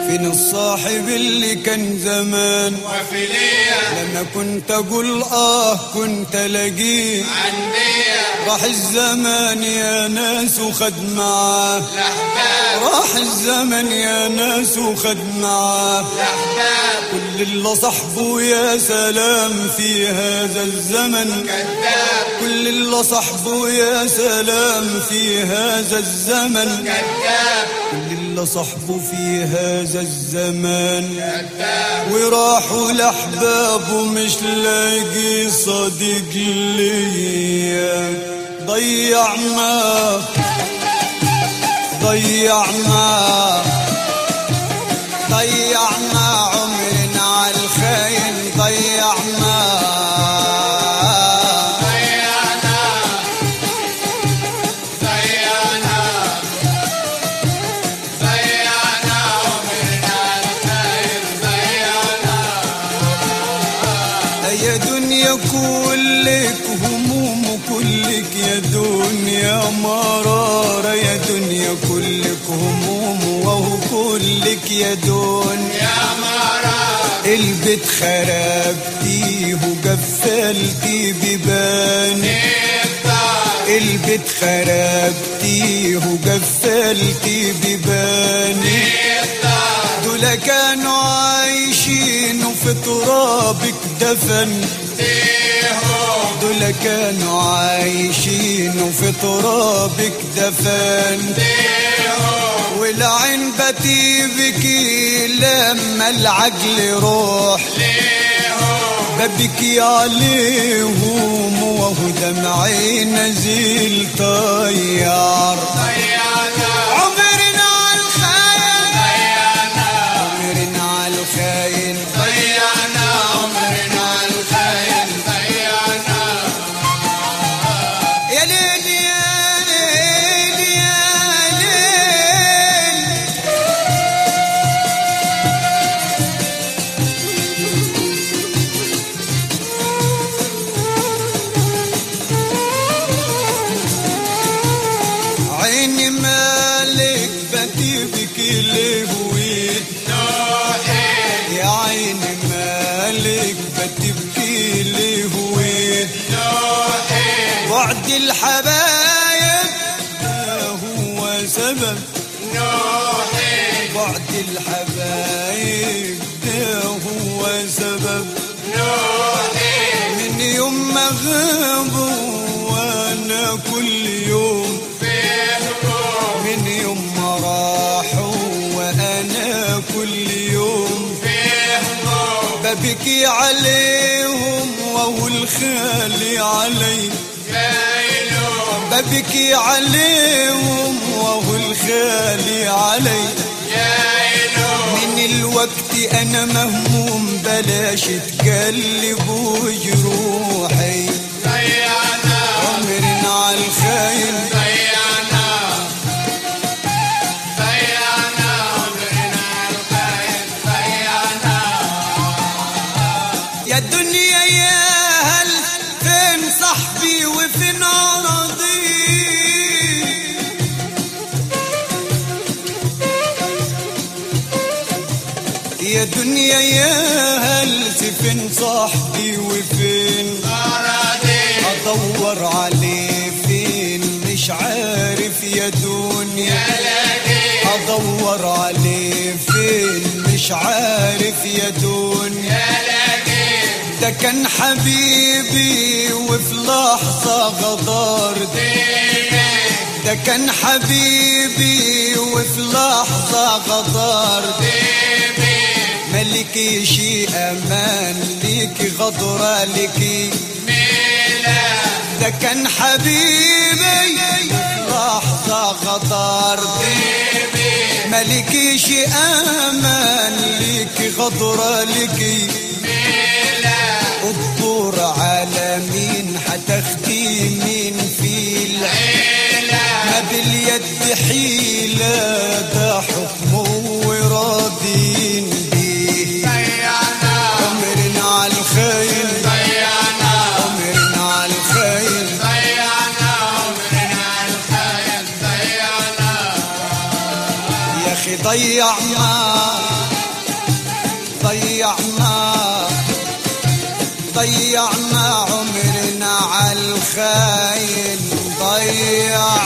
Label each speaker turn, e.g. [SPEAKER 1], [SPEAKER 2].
[SPEAKER 1] فين الصاحب اللي كان زمان
[SPEAKER 2] وفي ليا
[SPEAKER 1] لما كنت اقول اه كنت الاقيه
[SPEAKER 2] عندي
[SPEAKER 1] راح الزمان يا ناس وخد معاه
[SPEAKER 2] الأحباب
[SPEAKER 1] راح الزمن يا ناس وخد معاه
[SPEAKER 2] الأحباب
[SPEAKER 1] كل اللي صحبه يا سلام في هذا الزمن
[SPEAKER 2] كذاب
[SPEAKER 1] كل اللي صحبه يا سلام في هذا الزمن
[SPEAKER 2] كذاب
[SPEAKER 1] كل اللي صحبه في هذا الزمان
[SPEAKER 2] كذاب
[SPEAKER 1] وراحوا لأحبابه مش لاقي صديق ليا ضيعنا ضيعنا ضيعنا عمرنا على الخاين ضيعنا
[SPEAKER 2] ضيعنا ضيعنا ضيعنا عمرنا الخير ضيعنا
[SPEAKER 1] يا دنيا كلك هموم كلك يا دنيا مرارة يا دنيا كلك هموم وهو كلك يا دنيا
[SPEAKER 2] يا مرا
[SPEAKER 1] البيت خربتيه وقفلتي بيباني
[SPEAKER 2] الدار
[SPEAKER 1] البيت خربتيه وقفلتي بيباني
[SPEAKER 2] الدار
[SPEAKER 1] دول كانوا عايشين وفي ترابك دفن
[SPEAKER 2] فيهم
[SPEAKER 1] دول كانوا عايشين وفي ترابك دفن
[SPEAKER 2] فيهم
[SPEAKER 1] والعين بتبكي لما العقل روح
[SPEAKER 2] ليهم
[SPEAKER 1] ببكي عليهم وهو دمعي نزيل طيار
[SPEAKER 2] ضيعنا
[SPEAKER 1] عمرنا على الخاين
[SPEAKER 2] ضيعنا
[SPEAKER 1] عمرنا على الخاين
[SPEAKER 2] ضيعنا عمرنا الخير ضيعنا
[SPEAKER 1] يا ليل يا ليل يا ليل عيني مالك بتبكي لهويت
[SPEAKER 2] نوحي
[SPEAKER 1] يا عيني مالك بتبكي لهويت
[SPEAKER 2] نوحي
[SPEAKER 1] بعد الحبايب ده هو سبب
[SPEAKER 2] نوحي
[SPEAKER 1] بعد الحبايب ده هو سبب
[SPEAKER 2] نوحي
[SPEAKER 1] من يوم ما غابوا وانا كل يوم
[SPEAKER 2] فيهم
[SPEAKER 1] من يوم ما راحوا وانا كل يوم
[SPEAKER 2] فيهم
[SPEAKER 1] ببكي عليهم وهو الخالي علي
[SPEAKER 2] جايلهم
[SPEAKER 1] ببكي عليهم وهو الخالي علي
[SPEAKER 2] جايلهم
[SPEAKER 1] من الوقت انا مهموم بلاش تقلبوا جروحي
[SPEAKER 2] ضيعنا
[SPEAKER 1] عمرنا على الخاين
[SPEAKER 2] ضيعنا ضيعنا عمرنا الخير ضيعنا
[SPEAKER 1] يا الدنيا يا هل فين صاحبي وفين عرضي يا دنيا يا هل فين صاحبي وفين
[SPEAKER 2] أراضي
[SPEAKER 1] ادور عليه فين مش عارف يا دنيا
[SPEAKER 2] يلاقي
[SPEAKER 1] ادور عليه فين مش عارف يا دنيا
[SPEAKER 2] يلاقي
[SPEAKER 1] ده كان حبيبي وفي لحظة غدار ده كان حبيبي وفي لحظة غدار ملكي شي امان ليكي غدرة ليكي ده كان حبيبي وفي لحظة غدار ملكي شي امان ليكي غدرة ليكي الدور على مين حتاخدي مين في العين ما باليد حيلة ده حكمه وراضين بيه
[SPEAKER 2] ضيعنا
[SPEAKER 1] عمرنا على الخيل
[SPEAKER 2] ضيعنا
[SPEAKER 1] عمرنا على الخيل
[SPEAKER 2] ضيعنا عمرنا الخير ضيعنا
[SPEAKER 1] اخي ضيعنا ضيعنا ضيعنا عمرنا على الخاين ضيعنا